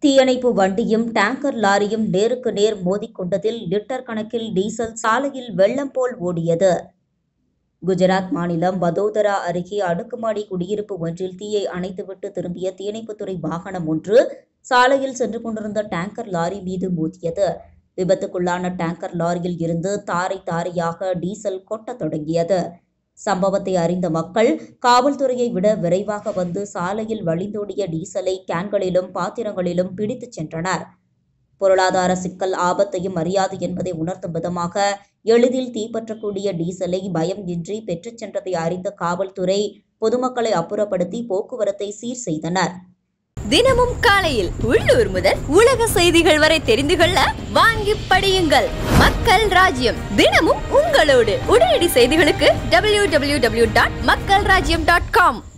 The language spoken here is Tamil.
தீயணைப்பு வண்டியும் டேங்கர் லாரியும் நேருக்கு நேர் மோதிக்கொண்டதில் லிட்டர் கணக்கில் டீசல் சாலையில் வெள்ளம் போல் ஓடியது குஜராத் மாநிலம் வதோதரா அருகே அடுக்குமாடி குடியிருப்பு ஒன்றில் தீயை அணைத்துவிட்டு திரும்பிய தீயணைப்புத்துறை வாகனம் ஒன்று சாலையில் சென்று கொண்டிருந்த டேங்கர் லாரி மீது மோதியது விபத்துக்குள்ளான டேங்கர் லாரியில் இருந்து தாரை தாரையாக டீசல் கொட்டத் தொடங்கியது சம்பவத்தை அறிந்த மக்கள் காவல்துறையை விட விரைவாக வந்து சாலையில் வழிந்தோடிய டீசலை கேன்களிலும் பாத்திரங்களிலும் பிடித்துச் சென்றனர் பொருளாதார சிக்கல் ஆபத்தையும் அறியாது என்பதை உணர்த்தும் விதமாக எளிதில் தீப்பற்றக்கூடிய டீசலை பயம் இன்றி பெற்றுச் சென்றதை அறிந்த காவல்துறை பொதுமக்களை அப்புறப்படுத்தி போக்குவரத்தை சீர் செய்தனர் தினமும் காலையில் உள்ளூர் முதல் உலக செய்திகள் வரை தெரிந்து கொள்ள வாங்கி படியுங்கள் மக்கள் ராஜ்யம் தினமும் உங்களோடு உடனடி செய்திகளுக்கு டபிள்யூ டபிள்யூ டபிள்யூ டாட் மக்கள் ராஜ்யம் டாட் காம்